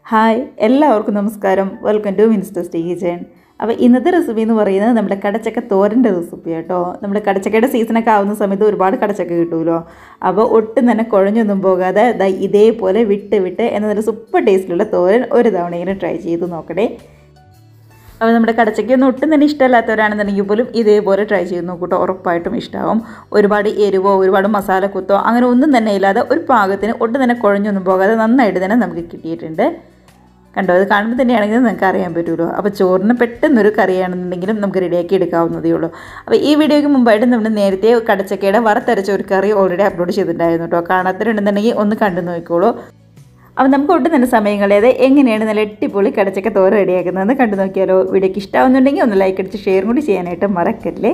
hi എല്ലാവർക്കും നമസ്കാരം welcome to minister സ്റ്റേജൻ അപ്പോൾ ഇന്നത്തെ റെസിപ്പി എന്ന് പറയുന്നത് നമ്മുടെ കടച്ചക്ക തോരൻ്റെ റെസിപ്പി കേട്ടോ നമ്മുടെ കടച്ചക്കയുടെ സീസണൊക്കെ ആവുന്ന സമയത്ത് ഒരുപാട് കടച്ചക്ക കിട്ടുമല്ലോ അപ്പോൾ ഒട്ടും തന്നെ കുഴഞ്ഞൊന്നും പോകാതെ ദാ ഇതേപോലെ വിട്ട് വിട്ട് എന്ന നല്ല സൂപ്പർ ടേസ്റ്റിലുള്ള തോരൻ ഒരു തവണ ഇങ്ങനെ ട്രൈ ചെയ്ത് നോക്കണേ അപ്പോൾ നമ്മുടെ കടച്ചയ്ക്കൊന്നും ഒട്ടും തന്നെ ഇഷ്ടമല്ലാത്തവരാണെന്നുണ്ടെങ്കിൽ പോലും ഇതേപോലെ ട്രൈ ചെയ്ത് നോക്കൂട്ടോ ഉറപ്പായിട്ടും ഇഷ്ടമാവും ഒരുപാട് എരിവോ ഒരുപാട് മസാലക്കുത്തോ അങ്ങനെ ഒന്നും തന്നെ ഇല്ലാതെ ഒരു പാകത്തിന് ഒട്ടും തന്നെ കുഴഞ്ഞൊന്നും പോകാതെ നന്നായിട്ട് തന്നെ നമുക്ക് കിട്ടിയിട്ടുണ്ട് കണ്ടോ അത് കാണുമ്പോൾ തന്നെയാണെങ്കിൽ നിങ്ങൾക്ക് അറിയാൻ പറ്റുമല്ലോ അപ്പോൾ ചോറിന് പെട്ടെന്നൊരു കറിയാണെന്നുണ്ടെങ്കിലും നമുക്ക് റെഡിയാക്കി എടുക്കാവുന്നതേ ഉള്ളൂ അപ്പോൾ ഈ വീഡിയോയ്ക്ക് മുമ്പായിട്ട് നമ്മൾ നേരത്തെ കടച്ചക്കയുടെ വറുത്തരച്ച ഒരു കറി ഓൾറെഡി അപ്ലോഡ് ചെയ്തിട്ടുണ്ടായിരുന്നു കേട്ടോ കാണാത്തവരുണ്ടെന്നുണ്ടെങ്കിൽ ഒന്ന് കണ്ടു നോക്കിക്കോളൂ അപ്പോൾ നമുക്ക് ഒട്ടും തന്നെ സമയം കളയാതെ എങ്ങനെയാണ് നല്ല എട്ടിപ്പൊളി കടച്ചക്ക തോര റെഡിയാക്കുന്നതെന്ന് കണ്ടു നോക്കിയാലോ വീഡിയോക്ക് ഇഷ്ടമാവുന്നുണ്ടെങ്കിൽ ഒന്ന് ലൈക്ക് അടിച്ച് ഷെയർ കൂടി ചെയ്യാനായിട്ട് മറക്കല്ലേ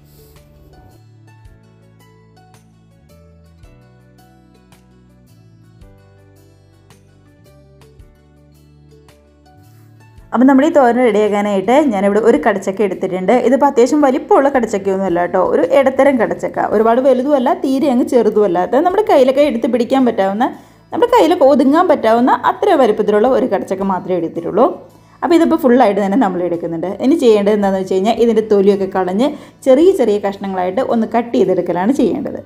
അപ്പം നമ്മൾ ഈ തോരൻ റെഡിയാക്കാനായിട്ട് ഞാനിവിടെ ഒരു കടച്ചക്ക എടുത്തിട്ടുണ്ട് ഇതിപ്പോൾ അത്യാവശ്യം വലിപ്പമുള്ള കടച്ചക്കയൊന്നും അല്ല കേട്ടോ ഒരു ഇടത്തരം കടച്ചക്ക ഒരുപാട് വലുതുമല്ല തീരെ അങ്ങ് ചെറുതുമല്ലാത്ത നമ്മുടെ കയ്യിലൊക്കെ എടുത്ത് പിടിക്കാൻ പറ്റാവുന്ന നമ്മുടെ കയ്യിലൊക്കെ ഒതുങ്ങാൻ പറ്റാവുന്ന അത്ര വലിപ്പത്തിലുള്ള ഒരു കടച്ചക്ക മാത്രമേ എടുത്തിട്ടുള്ളൂ അപ്പോൾ ഇതിപ്പോൾ ഫുള്ളായിട്ട് തന്നെ നമ്മൾ എടുക്കുന്നുണ്ട് ഇനി ചെയ്യേണ്ടത് എന്താണെന്ന് വെച്ച് കഴിഞ്ഞാൽ ഇതിൻ്റെ തൊലിയൊക്കെ കളഞ്ഞ് ചെറിയ ചെറിയ കഷ്ണങ്ങളായിട്ട് ഒന്ന് കട്ട് ചെയ്തെടുക്കലാണ് ചെയ്യേണ്ടത്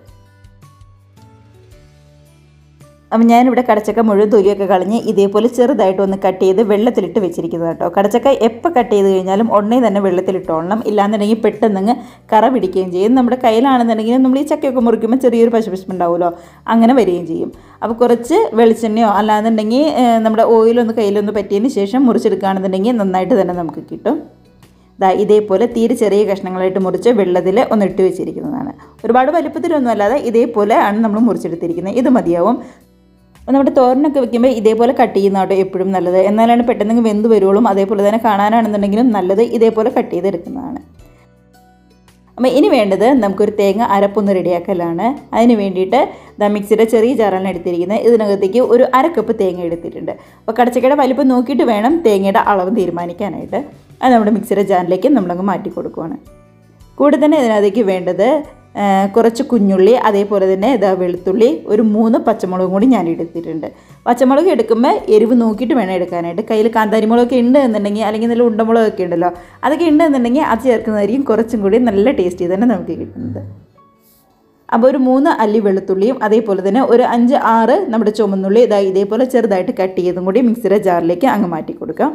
അപ്പം ഞാനിവിടെ കടച്ചക്ക മുഴുവൻ തൊലിയൊക്കെ കളഞ്ഞ് ഇതേപോലെ ചെറുതായിട്ട് ഒന്ന് കട്ട് ചെയ്ത് വെള്ളത്തിലിട്ട് വെച്ചിരിക്കുന്നത് കേട്ടോ കടച്ചക്ക എപ്പോൾ കട്ട് ചെയ്ത് കഴിഞ്ഞാലും ഉടനെ തന്നെ വെള്ളത്തിലിട്ടോളണം ഇല്ലാന്നുണ്ടെങ്കിൽ പെട്ടെന്ന് കറ പിടിക്കുകയും ചെയ്യും നമ്മുടെ കയ്യിലാണെന്നുണ്ടെങ്കിൽ നമ്മൾ ഈ ചക്കയൊക്കെ മുറിക്കുമ്പോൾ ചെറിയൊരു പശുപശുപ്പ് ഉണ്ടാവുമല്ലോ അങ്ങനെ വരികയും ചെയ്യും അപ്പോൾ കുറച്ച് വെളിച്ചെണ്ണയോ അല്ലാന്നുണ്ടെങ്കിൽ നമ്മുടെ ഓയിലൊന്ന് കയ്യിലൊന്ന് പറ്റിയതിന് ശേഷം മുറിച്ചെടുക്കുകയാണെന്നുണ്ടെങ്കിൽ നന്നായിട്ട് തന്നെ നമുക്ക് കിട്ടും ദാ ഇതേപോലെ തീരെ ചെറിയ കഷ്ണങ്ങളായിട്ട് മുറിച്ച് വെള്ളത്തിൽ ഒന്ന് ഇട്ട് വെച്ചിരിക്കുന്നതാണ് ഒരുപാട് വലുപ്പത്തിലൊന്നും അല്ലാതെ ഇതേപോലെ ആണ് നമ്മൾ മുറിച്ചെടുത്തിരിക്കുന്നത് ഇത് മതിയാവും നമ്മുടെ തോരനൊക്കെ വെക്കുമ്പോൾ ഇതേപോലെ കട്ട് ചെയ്യുന്ന കേട്ടോ എപ്പോഴും നല്ലത് എന്നാലാണ് പെട്ടെന്ന് വെന്ത് വരുള്ളൂ അതേപോലെ തന്നെ കാണാനാണെന്നുണ്ടെങ്കിലും നല്ലത് ഇതേപോലെ കട്ട് ചെയ്തെടുക്കുന്നതാണ് അപ്പോൾ ഇനി വേണ്ടത് നമുക്കൊരു തേങ്ങ അരപ്പൊന്ന് റെഡിയാക്കലാണ് അതിന് വേണ്ടിയിട്ട് ദാ മിക്സിയുടെ ചെറിയ ജാറാണ് എടുത്തിരിക്കുന്നത് ഇതിനകത്തേക്ക് ഒരു അര കപ്പ് തേങ്ങ എടുത്തിട്ടുണ്ട് അപ്പോൾ കടച്ചക്കയുടെ വലിപ്പം നോക്കിയിട്ട് വേണം തേങ്ങയുടെ അളവ് തീരുമാനിക്കാനായിട്ട് അത് നമ്മുടെ മിക്സിയുടെ ജാറിലേക്ക് നമ്മളങ്ങ് മാറ്റി കൊടുക്കുവാണ് കൂടെ തന്നെ ഇതിനകത്തേക്ക് വേണ്ടത് കുറച്ച് കുഞ്ഞുള്ളി അതേപോലെ തന്നെ ഇതാ വെളുത്തുള്ളി ഒരു മൂന്ന് പച്ചമുളകും കൂടി ഞാൻ എടുത്തിട്ടുണ്ട് പച്ചമുളക് എടുക്കുമ്പോൾ എരിവ് നോക്കിയിട്ട് വേണം എടുക്കാനായിട്ട് കയ്യിൽ കാന്താരിമുളകൊക്കെ ഉണ്ട് എന്നുണ്ടെങ്കിൽ അല്ലെങ്കിൽ നല്ല ഉണ്ടമുളകൊക്കെ ഉണ്ടല്ലോ അതൊക്കെ ഉണ്ട് എന്നുണ്ടെങ്കിൽ അത് ചേർക്കുന്നതായിരിക്കും കുറച്ചും കൂടി നല്ല ടേസ്റ്റി തന്നെ നമുക്ക് കിട്ടുന്നത് അപ്പോൾ ഒരു മൂന്ന് അല്ലി വെളുത്തുള്ളിയും അതേപോലെ തന്നെ ഒരു അഞ്ച് ആറ് നമ്മുടെ ചുമന്നുള്ളി ഇതാ ഇതേപോലെ ചെറുതായിട്ട് കട്ട് ചെയ്തും കൂടി മിക്സിയുടെ ജാറിലേക്ക് അങ്ങ് മാറ്റി കൊടുക്കാം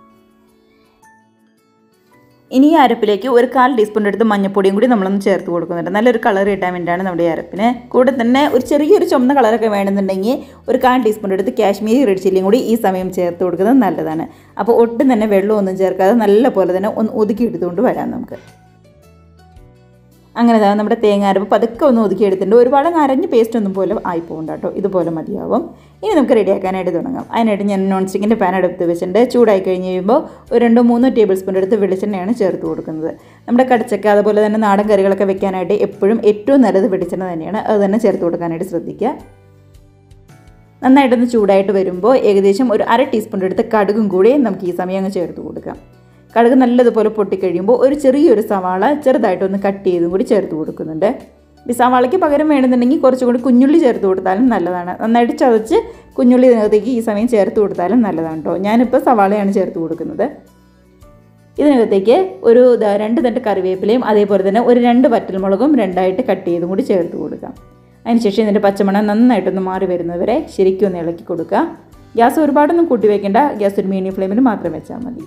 ഇനി ഈ അരപ്പിലേക്ക് ഒരു കാൽ ടീസ്പൂൺ എടുത്ത് മഞ്ഞപ്പൊടിയും കൂടി നമ്മളൊന്ന് ചേർത്ത് കൊടുക്കുന്നുണ്ട് നല്ലൊരു കളർ കിട്ടാൻ വേണ്ടിയാണ് നമ്മുടെ ഈ അരപ്പിന് കൂടെ തന്നെ ഒരു ചെറിയൊരു ചുമന്ന കളറൊക്കെ വേണമെന്നുണ്ടെങ്കിൽ ഒരു കാൽ ടീസ്പൂൺ എടുത്ത് കാശ്മീരി റെഡ് ചില്ലിയും കൂടി ഈ സമയം ചേർത്ത് കൊടുക്കുന്നത് നല്ലതാണ് അപ്പോൾ ഒട്ടും തന്നെ വെള്ളമൊന്നും ചേർക്കാതെ നല്ല പോലെ തന്നെ ഒന്ന് ഒതുക്കി എടുത്തുകൊണ്ട് വരാം നമുക്ക് അങ്ങനെ തന്നെ നമ്മുടെ തേങ്ങ അരപ്പ് പതുക്കെ ഒന്ന് ഒതുക്കി എടുത്തിട്ടുണ്ട് ഒരുപാട് അരഞ്ഞ് പേസ്റ്റ് ഒന്നും പോലെ ആയി പോകണ്ട കേട്ടോ ഇതുപോലെ മതിയാവും ഇനി നമുക്ക് റെഡിയാക്കാനായിട്ട് തുടങ്ങാം അതിനായിട്ട് ഞാൻ നോൺ സ്റ്റിക്കിൻ്റെ പാൻ എടുത്ത് വെച്ചിട്ടുണ്ട് ചൂടായി കഴിഞ്ഞ് കഴിയുമ്പോൾ ഒരു രണ്ടോ മൂന്നോ ടേബിൾ സ്പൂൺ എടുത്ത് വെളിച്ചെണ്ണയാണ് ചേർത്ത് കൊടുക്കുന്നത് നമ്മുടെ കടച്ചക്ക അതുപോലെ തന്നെ നാടൻ കറികളൊക്കെ വെക്കാനായിട്ട് എപ്പോഴും ഏറ്റവും നല്ലത് വെളിച്ചെണ്ണ തന്നെയാണ് അത് തന്നെ ചേർത്ത് കൊടുക്കാനായിട്ട് ശ്രദ്ധിക്കുക നന്നായിട്ടൊന്ന് ചൂടായിട്ട് വരുമ്പോൾ ഏകദേശം ഒരു അര ടീസ്പൂൺ എടുത്ത് കടുകും കൂടി നമുക്ക് ഈ സമയം അങ്ങ് ചേർത്ത് കൊടുക്കാം കടുക് നല്ലതുപോലെ പൊട്ടിക്കഴിയുമ്പോൾ ഒരു ചെറിയൊരു സവാള ചെറുതായിട്ടൊന്ന് കട്ട് ചെയ്തും കൂടി ചേർത്ത് കൊടുക്കുന്നുണ്ട് ഈ സവാളയ്ക്ക് പകരം വേണമെന്നുണ്ടെങ്കിൽ കുറച്ചും കൂടി കുഞ്ഞുള്ളി ചേർത്ത് കൊടുത്താലും നല്ലതാണ് നന്നായിട്ട് ചതച്ച് കുഞ്ഞുള്ളി ഇതിനകത്തേക്ക് ഈ സമയം ചേർത്ത് കൊടുത്താലും നല്ലതാണ് കേട്ടോ ഞാനിപ്പോൾ സവാളയാണ് ചേർത്ത് കൊടുക്കുന്നത് ഇതിനകത്തേക്ക് ഒരു രണ്ട് തണ്ട് കറിവേപ്പിലയും അതേപോലെ തന്നെ ഒരു രണ്ട് വറ്റൽമുളകും രണ്ടായിട്ട് കട്ട് ചെയ്തും കൂടി ചേർത്ത് കൊടുക്കാം അതിനുശേഷം ഇതിൻ്റെ പച്ചമണം നന്നായിട്ടൊന്ന് മാറി വരുന്നവരെ ശരിക്കും ഒന്ന് ഇളക്കി കൊടുക്കുക ഗ്യാസ് ഒരുപാടൊന്നും കൂട്ടി വയ്ക്കേണ്ട ഗ്യാസ് ഒരു മീഡിയം ഫ്ലെയിമിൽ മാത്രം വെച്ചാൽ മതി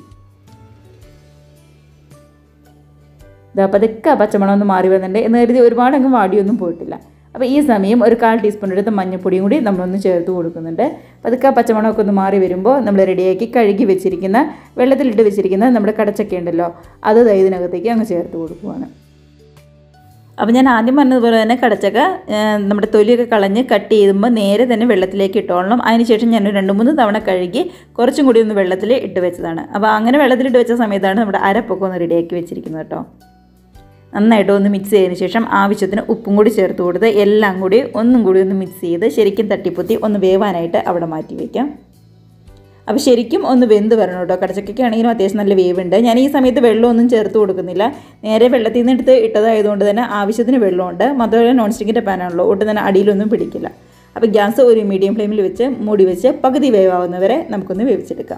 ഇതാ പതുക്കെ പച്ചമണം ഒന്ന് മാറി വന്നിട്ടുണ്ട് എന്ന് കരുതി ഒരുപാട് അങ്ങ് വാടിയൊന്നും പോയിട്ടില്ല അപ്പോൾ ഈ സമയം ഒരു കാൽ ടീസ്പൂൺ എടുത്ത് മഞ്ഞൾപ്പൊടിയും കൂടി നമ്മളൊന്ന് ചേർത്ത് കൊടുക്കുന്നുണ്ട് പതുക്കെ പച്ചമണമൊക്കെ ഒന്ന് മാറി വരുമ്പോൾ നമ്മൾ റെഡിയാക്കി കഴുകി വെച്ചിരിക്കുന്ന വെള്ളത്തിലിട്ട് വെച്ചിരിക്കുന്ന നമ്മുടെ കടച്ചക്ക ഉണ്ടല്ലോ അത് ഇതിനകത്തേക്ക് അങ്ങ് ചേർത്ത് കൊടുക്കുവാണ് അപ്പോൾ ഞാൻ ആദ്യം പറഞ്ഞതുപോലെ തന്നെ കടച്ചക്ക നമ്മുടെ തൊലിയൊക്കെ കളഞ്ഞ് കട്ട് ചെയ്യുമ്പോൾ നേരെ തന്നെ വെള്ളത്തിലേക്ക് ഇട്ടോളണം അതിനുശേഷം ഞാൻ രണ്ട് മൂന്ന് തവണ കഴുകി കുറച്ചും കൂടി ഒന്ന് വെള്ളത്തിൽ ഇട്ട് വെച്ചതാണ് അപ്പോൾ അങ്ങനെ വെള്ളത്തിലിട്ട് വെച്ച സമയത്താണ് നമ്മുടെ അരപ്പൊക്കെ ഒന്ന് റെഡിയാക്കി വെച്ചിരിക്കുന്നത് കേട്ടോ നന്നായിട്ട് ഒന്ന് മിക്സ് ചെയ്തതിന് ശേഷം ആവശ്യത്തിന് ഉപ്പും കൂടി ചേർത്ത് കൊടുത്ത് എല്ലാം കൂടി ഒന്നും കൂടി ഒന്ന് മിക്സ് ചെയ്ത് ശരിക്കും തട്ടിപ്പൊത്തി ഒന്ന് വേവാനായിട്ട് അവിടെ മാറ്റി വയ്ക്കാം അപ്പോൾ ശരിക്കും ഒന്ന് വെന്ത് വരണം കേട്ടോ കടച്ചക്കൊക്കെ ആണെങ്കിലും അത്യാവശ്യം നല്ല വേവുണ്ട് ഞാൻ ഈ സമയത്ത് വെള്ളമൊന്നും ചേർത്ത് കൊടുക്കുന്നില്ല നേരെ വെള്ളത്തിൽ നിന്ന് എടുത്ത് ഇട്ടതായതുകൊണ്ട് തന്നെ ആവശ്യത്തിന് വെള്ളമുണ്ട് മാത്രമല്ല നോൺ സ്റ്റിക്കിൻ്റെ പാനാണല്ലോ ഒട്ടും തന്നെ അടിയിലൊന്നും പിടിക്കില്ല അപ്പോൾ ഗ്യാസ് ഒരു മീഡിയം ഫ്ലെയിമിൽ വെച്ച് മൂടി വെച്ച് പകുതി വേവാവുന്നവരെ നമുക്കൊന്ന് വേവിച്ചെടുക്കാം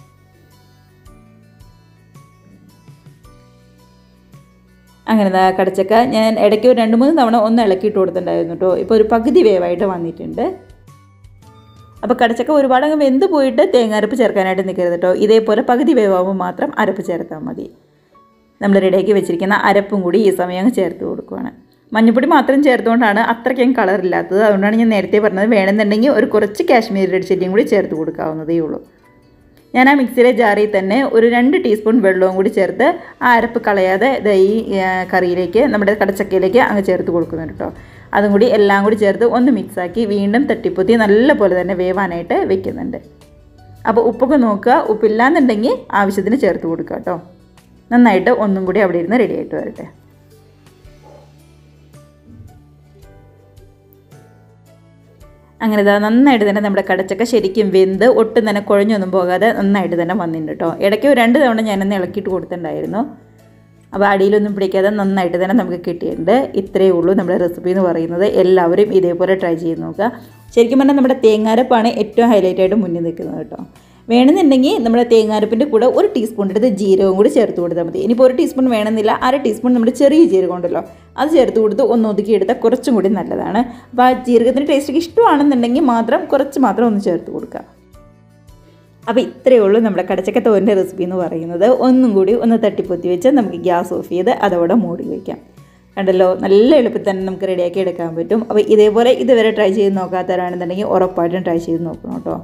അങ്ങനെ ദാ കടച്ചക്ക ഞാൻ ഇടയ്ക്ക് ഒരു രണ്ട് മൂന്ന് തവണ ഒന്ന് ഇളക്കിയിട്ട് കൊടുത്തിട്ടുണ്ടായിരുന്നു കേട്ടോ ഇപ്പോൾ ഒരു പകുതി വേവായിട്ട് വന്നിട്ടുണ്ട് അപ്പോൾ കടച്ചക്ക ഒരുപാട് അങ്ങ് വെന്ത് പോയിട്ട് തേങ്ങാരപ്പ് ചേർക്കാനായിട്ട് നിൽക്കരുത് കേട്ടോ ഇതേപോലെ പകുതി വേവാകുമ്പോൾ മാത്രം അരപ്പ് ചേർത്താൽ മതി നമ്മൾ റെഡിയാക്കി വെച്ചിരിക്കുന്ന അരപ്പും കൂടി ഈ സമയം അങ്ങ് ചേർത്ത് കൊടുക്കുകയാണ് മഞ്ഞപ്പൊടി മാത്രം ചേർത്തുകൊണ്ടാണ് അത്രയ്ക്കും കളറില്ലാത്തത് അതുകൊണ്ടാണ് ഞാൻ നേരത്തെ പറഞ്ഞത് വേണമെന്നുണ്ടെങ്കിൽ ഒരു കുറച്ച് കാശ്മീരി റെഡ് ചില്ലിയും കൂടി ചേർത്ത് കൊടുക്കാവുന്നതേ ഉള്ളൂ ഞാൻ ആ മിക്സിയിലെ ജാറിൽ തന്നെ ഒരു രണ്ട് ടീസ്പൂൺ വെള്ളവും കൂടി ചേർത്ത് ആ അരപ്പ് കളയാതെ ഇത് ഈ ആ, കറിയിലേക്ക് നമ്മുടെ കടച്ചക്കയിലേക്ക് അങ്ങ് ചേർത്ത് കൊടുക്കുന്നുണ്ട് കേട്ടോ അതും കൂടി എല്ലാം കൂടി ചേർത്ത് ഒന്ന് മിക്സാക്കി വീണ്ടും തട്ടിപ്പൊത്തി നല്ല പോലെ തന്നെ വേവാനായിട്ട് വെക്കുന്നുണ്ട് അപ്പോൾ ഉപ്പൊക്കെ നോക്കുക ഉപ്പില്ലാന്നുണ്ടെങ്കിൽ ആവശ്യത്തിന് ചേർത്ത് കൊടുക്കുക കേട്ടോ നന്നായിട്ട് ഒന്നും കൂടി അവിടെ ഇരുന്ന് റെഡി ആയിട്ട് വരട്ടെ അങ്ങനെ ഇതാ നന്നായിട്ട് തന്നെ നമ്മുടെ കടച്ചക്ക ശരിക്കും വെന്ത് ഒട്ടും തന്നെ കുഴഞ്ഞൊന്നും പോകാതെ നന്നായിട്ട് തന്നെ വന്നിട്ടുണ്ട് കേട്ടോ ഇടയ്ക്ക് ഒരു രണ്ട് തവണ ഞാനൊന്ന് ഇളക്കിയിട്ട് കൊടുത്തിട്ടുണ്ടായിരുന്നു അപ്പോൾ അടിയിലൊന്നും പിടിക്കാതെ നന്നായിട്ട് തന്നെ നമുക്ക് കിട്ടിയിട്ടുണ്ട് ഇത്രയേ ഉള്ളൂ നമ്മുടെ റെസിപ്പി എന്ന് പറയുന്നത് എല്ലാവരും ഇതേപോലെ ട്രൈ ചെയ്ത് നോക്കുക ശരിക്കും പറഞ്ഞാൽ നമ്മുടെ തേങ്ങാരപ്പാണ് ഏറ്റവും ഹൈലൈറ്റ് ആയിട്ട് മുന്നിൽ നിൽക്കുന്നത് കേട്ടോ വേണമെന്നുണ്ടെങ്കിൽ നമ്മുടെ തേങ്ങാരപ്പിൻ്റെ കൂടെ ഒരു ടീസ്പൂൺ എടുത്ത് ജീരകവും കൂടി ചേർത്ത് കൊടുത്താൽ മതി ഇനിയിപ്പോൾ ഒരു ടീസ്പൂൺ വേണമെന്നില്ല അര ടീസ്പൂൺ നമ്മുടെ ചെറിയ ജീരകം ഉണ്ടല്ലോ അത് ചേർത്ത് കൊടുത്ത് ഒന്ന് ഒതുക്കി എടുത്താൽ കുറച്ചും കൂടി നല്ലതാണ് അപ്പോൾ ആ ജീരകത്തിൻ്റെ ടേസ്റ്റ് ഇഷ്ടമാണെന്നുണ്ടെങ്കിൽ മാത്രം കുറച്ച് മാത്രം ഒന്ന് ചേർത്ത് കൊടുക്കുക അപ്പോൾ ഇത്രയേ ഉള്ളൂ നമ്മുടെ കടച്ചക്ക തോരൻ്റെ റെസിപ്പി എന്ന് പറയുന്നത് ഒന്നും കൂടി ഒന്ന് തട്ടിപ്പൊത്തി വെച്ച് നമുക്ക് ഗ്യാസ് ഓഫ് ചെയ്ത് അതോടെ മൂടി വയ്ക്കാം കണ്ടല്ലോ നല്ല എളുപ്പത്തിൽ തന്നെ നമുക്ക് റെഡിയാക്കി എടുക്കാൻ പറ്റും അപ്പോൾ ഇതേപോലെ ഇതുവരെ ട്രൈ ചെയ്ത് നോക്കാത്തവരാണെന്നുണ്ടെങ്കിൽ ഉറപ്പായിട്ടും ട്രൈ ചെയ്ത് നോക്കണം കേട്ടോ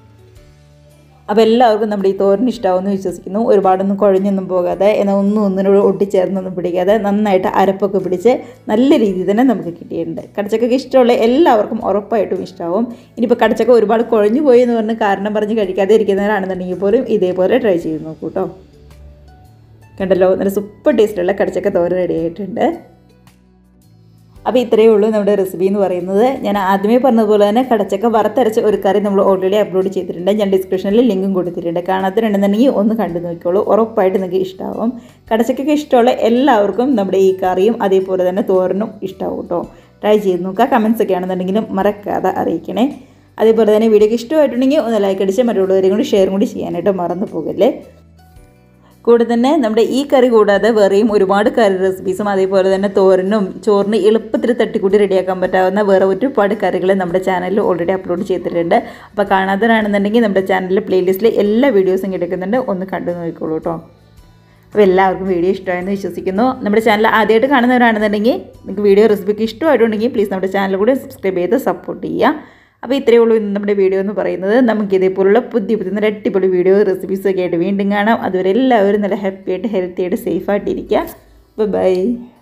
അപ്പോൾ എല്ലാവർക്കും നമ്മുടെ ഈ തോരൻ ഇഷ്ടമാവുമെന്ന് വിശ്വസിക്കുന്നു ഒരുപാടൊന്നും കുഴഞ്ഞൊന്നും പോകാതെ എന്നാൽ ഒന്നും ഒന്നിനോട് ഒട്ടിച്ചേർന്നൊന്നും പിടിക്കാതെ നന്നായിട്ട് അരപ്പൊക്കെ പിടിച്ച് നല്ല രീതിയിൽ തന്നെ നമുക്ക് കിട്ടിയിട്ടുണ്ട് കടച്ചക്കൊക്കെ ഇഷ്ടമുള്ള എല്ലാവർക്കും ഉറപ്പായിട്ടും ഇഷ്ടമാവും ഇനിയിപ്പോൾ കടച്ചക്ക ഒരുപാട് കുഴഞ്ഞു പോയി എന്ന് പറഞ്ഞ് കാരണം പറഞ്ഞ് കഴിക്കാതെ ഇരിക്കുന്നവരാണെന്നുണ്ടെങ്കിൽ പോലും ഇതേപോലെ ട്രൈ ചെയ്ത് നോക്കൂ കേട്ടോ കണ്ടല്ലോ നല്ല സൂപ്പർ ടേസ്റ്റുള്ള കടച്ചക്ക തോരൻ റെഡി ആയിട്ടുണ്ട് അപ്പോൾ ഇത്രയേ ഉള്ളൂ നമ്മുടെ റെസിപ്പി എന്ന് പറയുന്നത് ഞാൻ ആദ്യമേ പറഞ്ഞതുപോലെ തന്നെ കടച്ചക്ക വറുത്തരച്ച ഒരു കറി നമ്മൾ ഓൾറെഡി അപ്ലോഡ് ചെയ്തിട്ടുണ്ട് ഞാൻ ഡിസ്ക്രിപ്ഷനിൽ ലിങ്കും കൊടുത്തിട്ടുണ്ട് കാണാത്തതുണ്ടെന്നുണ്ടെങ്കിൽ ഒന്ന് കണ്ടു നോക്കിക്കോളൂ ഉറപ്പായിട്ട് നിങ്ങൾക്ക് ഇഷ്ടമാവും കടച്ചക്കൊക്കെ ഇഷ്ടമുള്ള എല്ലാവർക്കും നമ്മുടെ ഈ കറിയും അതേപോലെ തന്നെ തോരനും ഇഷ്ടമാവും കേട്ടോ ട്രൈ ചെയ്ത് നോക്കുക കമൻസ് ഒക്കെ ആണെന്നുണ്ടെങ്കിലും മറക്കാതെ അറിയിക്കണേ അതേപോലെ തന്നെ വീഡിയോക്ക് ഇഷ്ടമായിട്ടുണ്ടെങ്കിൽ ഒന്ന് ലൈക്ക് അടിച്ച് മറ്റുള്ളവരെയും കൂടി ഷെയർ കൂടി ചെയ്യാനായിട്ട് മറന്നു പോകല്ലേ കൂടെ തന്നെ നമ്മുടെ ഈ കറി കൂടാതെ വേറെയും ഒരുപാട് കറി റെസിപ്പീസും അതേപോലെ തന്നെ തോരനും ചോറിന് എളുപ്പത്തിൽ തട്ടിക്കൂട്ടി റെഡിയാക്കാൻ പറ്റാവുന്ന വേറെ ഒരുപാട് കറികൾ നമ്മുടെ ചാനലിൽ ഓൾറെഡി അപ്ലോഡ് ചെയ്തിട്ടുണ്ട് അപ്പോൾ കാണാത്തവരാണെന്നുണ്ടെങ്കിൽ നമ്മുടെ ചാനലിലെ പ്ലേലിസ്റ്റിൽ എല്ലാ വീഡിയോസും കിടക്കുന്നുണ്ട് ഒന്ന് കണ്ടു നോക്കിക്കോളൂ കേട്ടോ അപ്പോൾ എല്ലാവർക്കും വീഡിയോ ഇഷ്ടമായെന്ന് വിശ്വസിക്കുന്നു നമ്മുടെ ചാനൽ ആദ്യമായിട്ട് കാണുന്നവരാണെന്നുണ്ടെങ്കിൽ നിങ്ങൾക്ക് വീഡിയോ റെസിപ്പിക്ക് ഇഷ്ടമായിട്ടുണ്ടെങ്കിൽ പ്ലീസ് നമ്മുടെ ചാനൽ കൂടി സബ്സ്ക്രൈബ് ചെയ്ത് സപ്പോർട്ട് ചെയ്യുക അപ്പോൾ ഇത്രയേ ഉള്ളൂ ഇന്ന് നമ്മുടെ വീഡിയോ എന്ന് പറയുന്നത് നമുക്ക് ഇതേപോലുള്ള പുതിയ പുതിയ നല്ല അടിപൊളി വീഡിയോ റെസിപ്പീസ് ഒക്കെ ആയിട്ട് വീണ്ടും കാണാം അതുവരെ എല്ലാവരും നല്ല ഹാപ്പി ആയിട്ട് ഹെൽത്തി ആയിട്ട് സേഫ് ആയിട്ടിരിക്കുക ബൈ